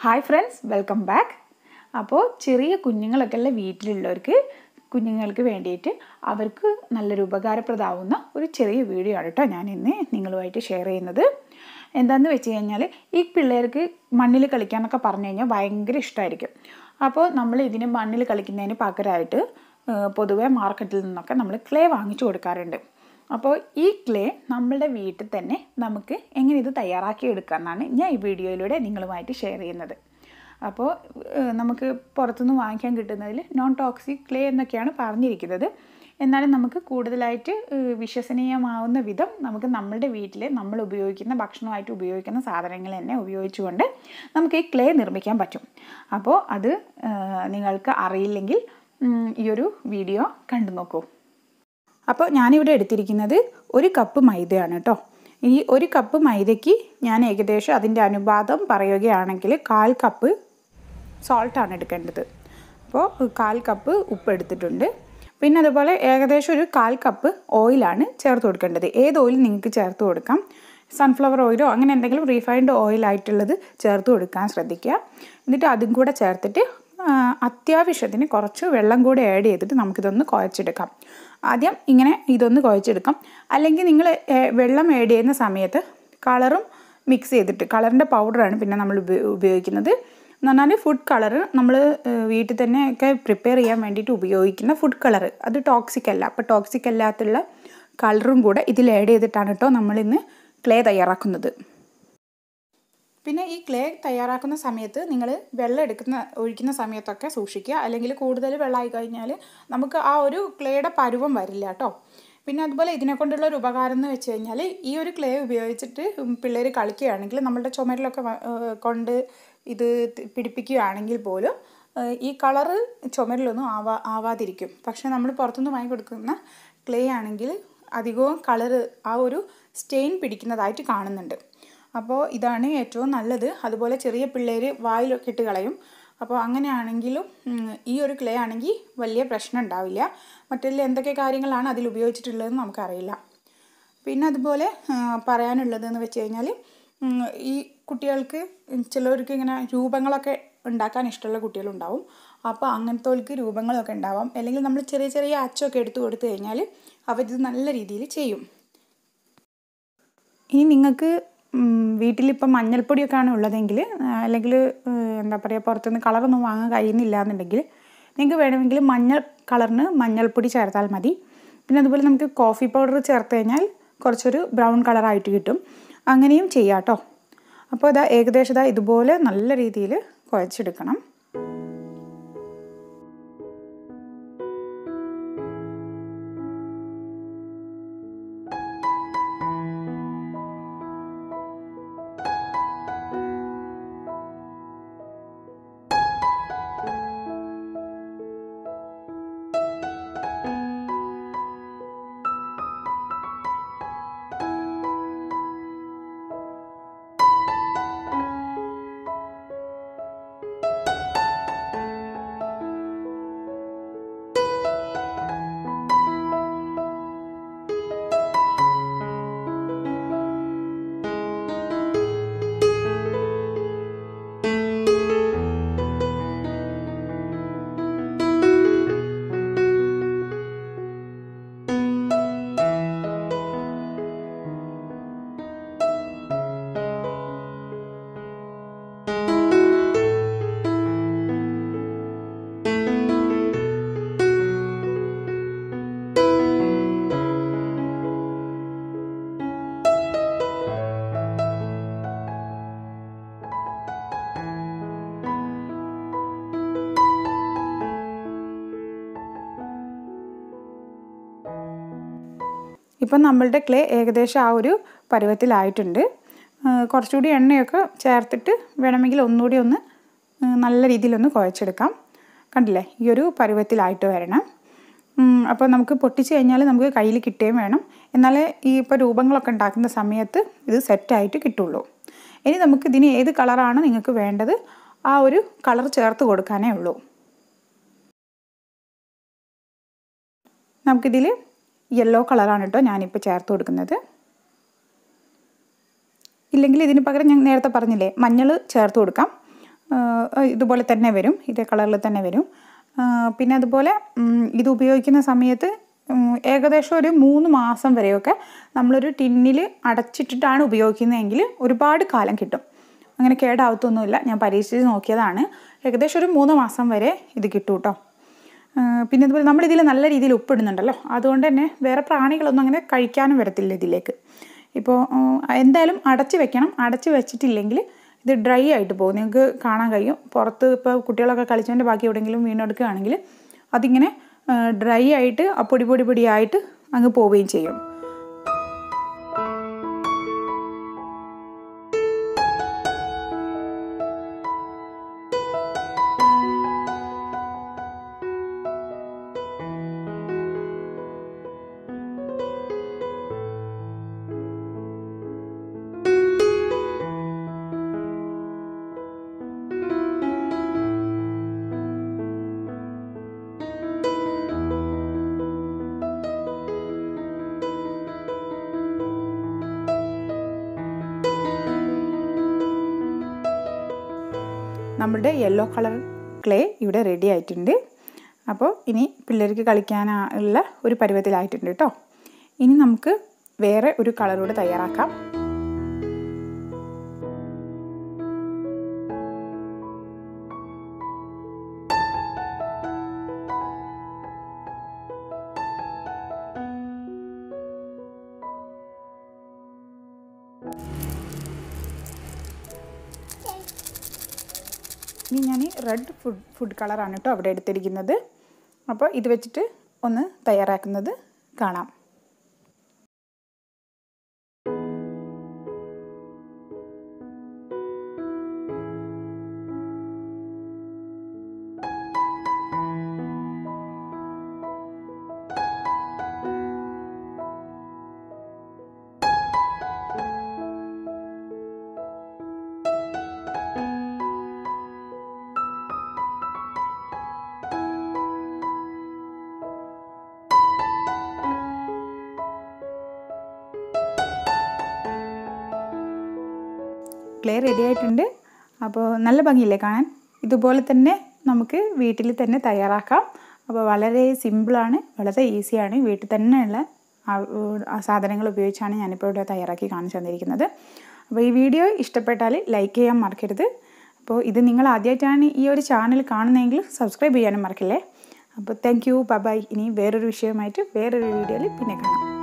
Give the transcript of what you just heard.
hi friends welcome back അപ്പോൾ ചെറിയ കുഞ്ഞുങ്ങളൊക്കെ ഉള്ള വീട്ടിലുള്ളവർക്ക് കുഞ്ഞുങ്ങൾക്ക് വേണ്ടിയിട്ട് അവർക്ക് നല്ലൊരു ഉപകാരപ്രദമാവുന്ന ഒരു ചെറിയ വീഡിയോ ആണ് കേട്ടോ ഞാൻ ഇന്ന് നിങ്ങളുമായിട്ട് ഷെയർ ചെയ്യുന്നത് എന്താണെന്ന് വെച്ച് കഴിഞ്ഞാൽ ഈ പിള്ളേർക്ക് മണ്ണിൽ കളിക്കാനൊക്കെ പറഞ്ഞു കഴിഞ്ഞാൽ ഭയങ്കര ഇഷ്ടമായിരിക്കും അപ്പോൾ നമ്മൾ ഇതിന് മണ്ണിൽ കളിക്കുന്നതിന് പകരമായിട്ട് ഏഹ്, പൊതുവേ മാർക്കറ്റിൽ നിന്നൊക്കെ നമ്മൾ ക്ലേ വാങ്ങിച്ചു കൊടുക്കാറുണ്ട് അപ്പോൾ ഈ ക്ലേ നമ്മളുടെ വീട്ടിൽ തന്നെ നമുക്ക് എങ്ങനെ ഇത് തയ്യാറാക്കി എടുക്കാമെന്നാണ് ഞാൻ ഈ വീഡിയോയിലൂടെ നിങ്ങളുമായിട്ട് ഷെയർ ചെയ്യുന്നത് അപ്പോൾ ഏഹ്, നമുക്ക് പുറത്തുനിന്ന് വാങ്ങിക്കാൻ കിട്ടുന്നതിൽ നോൺ ടോക്സിക് ക്ലേ എന്നൊക്കെയാണ് പറഞ്ഞിരിക്കുന്നത് എന്നാലും നമുക്ക് കൂടുതലായിട്ട് ഏഹ്, വിശ്വസനീയമാവുന്ന വിധം നമുക്ക് നമ്മളുടെ വീട്ടിൽ നമ്മൾ ഉപയോഗിക്കുന്ന ഭക്ഷണമായിട്ട് ഉപയോഗിക്കുന്ന സാധനങ്ങൾ തന്നെ ഉപയോഗിച്ചുകൊണ്ട് നമുക്ക് ഈ ക്ലേ നിർമ്മിക്കാൻ പറ്റും അപ്പോൾ അത് ഏഹ്, നിങ്ങൾക്ക് അറിയില്ലെങ്കിൽ ഉം, ഈ ഒരു വീഡിയോ കണ്ടു നോക്കൂ അപ്പോൾ ഞാനിവിടെ എടുത്തിരിക്കുന്നത് ഒരു കപ്പ് മൈദയാണ് കേട്ടോ ഈ ഒരു കപ്പ് മൈദയ്ക്ക് ഞാൻ ഏകദേശം അതിൻ്റെ അനുപാതം പറയുകയാണെങ്കിൽ കാൽ കപ്പ് സോൾട്ടാണ് എടുക്കേണ്ടത് അപ്പോൾ കാൽ കപ്പ് ഉപ്പ് എടുത്തിട്ടുണ്ട് പിന്നെ അതുപോലെ ഏകദേശം ഒരു കാൽ കപ്പ് ഓയിലാണ് ചേർത്ത് കൊടുക്കേണ്ടത് ഏത് ഓയിൽ നിങ്ങൾക്ക് ചേർത്ത് കൊടുക്കാം സൺഫ്ലവർ ഓയിലോ അങ്ങനെ എന്തെങ്കിലും റീഫൈൻഡ് ഓയിലായിട്ടുള്ളത് ചേർത്ത് കൊടുക്കാൻ ശ്രദ്ധിക്കുക എന്നിട്ട് അതും കൂടെ ചേർത്തിട്ട് ആ, അത്യാവശ്യത്തിന് കുറച്ച് വെള്ളം കൂടെ ആഡ് ചെയ്തിട്ട് നമുക്കിതൊന്ന് കുഴച്ചെടുക്കാം ആദ്യം ഇങ്ങനെ ഇതൊന്ന് കുഴച്ചെടുക്കാം അല്ലെങ്കിൽ നിങ്ങൾ വെള്ളം ആഡ് ചെയ്യുന്ന സമയത്ത് കളറും മിക്സ് ചെയ്തിട്ട് കളറിൻ്റെ പൗഡറാണ് പിന്നെ നമ്മൾ ഉപയോ- ഉപയോഗിക്കുന്നത് എന്ന് പറഞ്ഞാൽ ഫുഡ് കളർ നമ്മൾ വീട്ടിൽ തന്നെ ഒക്കെ പ്രിപ്പയർ ചെയ്യാൻ വേണ്ടിയിട്ട് ഉപയോഗിക്കുന്ന ഫുഡ് കളർ അത് ടോക്സിക് അല്ല അപ്പോൾ ടോക്സിക് അല്ലാത്തുള്ള കളറും കൂടെ ഇതിൽ ആഡ് ചെയ്തിട്ടാണ് കേട്ടോ നമ്മളിന്ന് ക്ലേ തയ്യാറാക്കുന്നത് പിന്നെ ഈ ക്ലേ തയ്യാറാക്കുന്ന സമയത്ത് നിങ്ങൾ വെള്ളം എടുക്കുന്ന ഒഴിക്കുന്ന സമയത്തൊക്കെ സൂക്ഷിക്കുക അല്ലെങ്കിൽ കൂടുതൽ വെള്ളമായി കഴിഞ്ഞാൽ നമുക്ക് ആ ഒരു ക്ലേയുടെ പരുവം വരില്ല കേട്ടോ പിന്നെ അതുപോലെ ഇതിനെ കൊണ്ടുള്ള ഒരു ഉപകാരം എന്ന് വെച്ച് കഴിഞ്ഞാൽ ഈ ഒരു ക്ലേ ഉപയോഗിച്ചിട്ട് പിള്ളേർ കളിക്കുകയാണെങ്കിൽ നമ്മളുടെ ചുമരിലൊക്കെ വ- ഏഹ് കൊണ്ട് ഇത് തി- പിടിപ്പിക്കുകയാണെങ്കിൽ പോലും ഏഹ് ഈ കളറ് ചുമരിലൊന്നും ആവാ ആവാതിരിക്കും പക്ഷേ നമ്മൾ പുറത്തുനിന്ന് വാങ്ങി കൊടുക്കുന്ന ക്ലേ ആണെങ്കിൽ അധികവും കളറ് ആ ഒരു സ്റ്റെയിൻ പിടിക്കുന്നതായിട്ട് കാണുന്നുണ്ട് അപ്പോൾ ഇതാണ് ഏറ്റവും നല്ലത് അതുപോലെ ചെറിയ പിള്ളേർ വായിലൊക്കെ ഇട്ട് കളയും അപ്പോൾ അങ്ങനെയാണെങ്കിലും ഉം, ഈ ഒരു ക്ലേ ആണെങ്കിൽ വലിയ പ്രശ്നം ഉണ്ടാവില്ല മറ്റുള്ള എന്തൊക്കെ കാര്യങ്ങളാണ് അതിൽ ഉപയോഗിച്ചിട്ടുള്ളതെന്ന് നമുക്കറിയില്ല പിന്നെ അതുപോലെ ആ, പറയാനുള്ളതെന്ന് വെച്ച് കഴിഞ്ഞാൽ ഉം, ഈ കുട്ടികൾക്ക് ചിലവർക്ക് ഇങ്ങനെ രൂപങ്ങളൊക്കെ ഉണ്ടാക്കാൻ ഇഷ്ടമുള്ള കുട്ടികളുണ്ടാവും അപ്പോൾ അങ്ങനത്തെ രൂപങ്ങളൊക്കെ ഉണ്ടാവാം അല്ലെങ്കിൽ നമ്മൾ ചെറിയ ചെറിയ അച്ചൊക്കെ എടുത്തു കൊടുത്തു കഴിഞ്ഞാൽ അവരിത് നല്ല രീതിയിൽ ചെയ്യും ഇനി നിങ്ങൾക്ക് വീട്ടിലിപ്പം മഞ്ഞൾപ്പൊടിയൊക്കെയാണ് ഉള്ളതെങ്കിൽ അല്ലെങ്കിൽ എന്താ പറയുക പുറത്തുനിന്ന് കളറൊന്നും വാങ്ങാൻ കഴിയുന്നില്ല എന്നുണ്ടെങ്കിൽ നിങ്ങൾക്ക് വേണമെങ്കിൽ മഞ്ഞൾ കളറിന് മഞ്ഞൾപ്പൊടി ചേർത്താൽ മതി പിന്നെ അതുപോലെ നമുക്ക് കോഫി പൗഡർ ചേർത്ത് കഴിഞ്ഞാൽ കുറച്ചൊരു ബ്രൗൺ കളറായിട്ട് കിട്ടും അങ്ങനെയും ചെയ്യാം കേട്ടോ അപ്പോൾ ഇതാ ഏകദേശം ഇതാ ഇതുപോലെ നല്ല രീതിയിൽ കുഴച്ചെടുക്കണം ഇപ്പം നമ്മളുടെ ക്ലേ ഏകദേശം ആ ഒരു പരുവത്തിലായിട്ടുണ്ട് ആ, കുറച്ചുകൂടി എണ്ണയൊക്കെ ചേർത്തിട്ട് വേണമെങ്കിൽ ഒന്നുകൂടി ഒന്ന് ആ, നല്ല രീതിയിലൊന്ന് കുഴച്ചെടുക്കാം കണ്ടില്ലേ ഈ ഒരു പരുവത്തിലായിട്ട് വരണം ഉം, അപ്പോൾ നമുക്ക് പൊട്ടിച്ച് കഴിഞ്ഞാൽ നമുക്ക് കയ്യിൽ കിട്ടുകയും വേണം എന്നാലേ ഈ ഇപ്പോൾ രൂപങ്ങളൊക്കെ ഉണ്ടാക്കുന്ന സമയത്ത് ഇത് സെറ്റായിട്ട് കിട്ടുള്ളൂ ഇനി നമുക്ക് ഇതിന് ഏത് കളറാണ് നിങ്ങൾക്ക് വേണ്ടത് ആ ഒരു കളർ ചേർത്ത് കൊടുക്കാനേ ഉള്ളൂ നമുക്കിതിൽ യെല്ലോ കളറാണ് കേട്ടോ ഞാനിപ്പോൾ ചേർത്ത് കൊടുക്കുന്നത് ഇല്ലെങ്കിൽ ഇതിന് പകരം ഞാൻ നേരത്തെ പറഞ്ഞില്ലേ മഞ്ഞൾ ചേർത്ത് കൊടുക്കാം ഇതുപോലെ തന്നെ വരും ഇതേ കളറിൽ തന്നെ വരും പിന്നെ അതുപോലെ ഇത് ഉപയോഗിക്കുന്ന സമയത്ത് ഏകദേശം ഒരു മൂന്ന് മാസം വരെയൊക്കെ നമ്മളൊരു ടിന്നിൽ അടച്ചിട്ടിട്ടാണ് ഉപയോഗിക്കുന്നതെങ്കിൽ ഒരുപാട് കാലം കിട്ടും അങ്ങനെ കേടാവത്തൊന്നുമില്ല ഞാൻ പരീക്ഷിച്ച് നോക്കിയതാണ് ഏകദേശം ഒരു മൂന്ന് മാസം വരെ ഇത് കിട്ടും കേട്ടോ പിന്നെ അതുപോലെ നമ്മളിതിൽ നല്ല രീതിയിൽ ഉപ്പിടുന്നുണ്ടല്ലോ അതുകൊണ്ട് തന്നെ വേറെ പ്രാണികളൊന്നും അങ്ങനെ കഴിക്കാനും വരത്തില്ല ഇതിലേക്ക് ഇപ്പോൾ എന്തായാലും അടച്ച് വെക്കണം അടച്ച് വെച്ചിട്ടില്ലെങ്കിൽ ഇത് ഡ്രൈ ആയിട്ട് പോകും നിങ്ങൾക്ക് കാണാൻ കഴിയും പുറത്ത് ഇപ്പോൾ കുട്ടികളൊക്കെ കളിച്ചതിൻ്റെ ബാക്കി എവിടെയെങ്കിലും വീണെടുക്കുകയാണെങ്കിൽ അതിങ്ങനെ ഡ്രൈ ആയിട്ട് ആ പൊടി പൊടി പൊടിയായിട്ട് അങ്ങ് പോവുകയും ചെയ്യും നമ്മുടെ യെല്ലോ കളർ ക്ലേ ഇവിടെ റെഡി ആയിട്ടുണ്ട് അപ്പോൾ ഇനി പിള്ളേർക്ക് കളിക്കാനുള്ള ഒരു പരുവത്തിലായിട്ടുണ്ട് കേട്ടോ ഇനി നമുക്ക് വേറെ ഒരു കളറൂടെ തയ്യാറാക്കാം ഇനി ഞാൻ റെഡ് ഫുഡ് ഫുഡ് കളറാണ് കേട്ടോ അവിടെ എടുത്തിരിക്കുന്നത് അപ്പോൾ ഇത് വെച്ചിട്ട് ഒന്ന് തയ്യാറാക്കുന്നത് കാണാം ക്ലേ റെഡി ആയിട്ടുണ്ട് അപ്പോൾ നല്ല ഭംഗിയില്ലേ കാണാൻ ഇതുപോലെ തന്നെ നമുക്ക് വീട്ടിൽ തന്നെ തയ്യാറാക്കാം അപ്പോൾ വളരെ സിമ്പിളാണ് വളരെ ഈസിയാണ് വീട്ടിൽ തന്നെയുള്ള ആ സാധനങ്ങൾ ഉപയോഗിച്ചാണ് ഞാനിപ്പോൾ ഇവിടെ തയ്യാറാക്കി കാണിച്ചു തന്നിരിക്കുന്നത് അപ്പോൾ ഈ വീഡിയോ ഇഷ്ടപ്പെട്ടാൽ ലൈക്ക് ചെയ്യാൻ മറക്കരുത് അപ്പോൾ ഇത് നിങ്ങൾ ആദ്യമായിട്ടാണ് ഈ ഒരു ചാനൽ കാണുന്നതെങ്കിൽ സബ്സ്ക്രൈബ് ചെയ്യാനും മറക്കില്ലേ അപ്പോൾ താങ്ക് യു ബൈ ഇനി വേറൊരു വിഷയമായിട്ട് വേറൊരു വീഡിയോയിൽ പിന്നെ കാണാം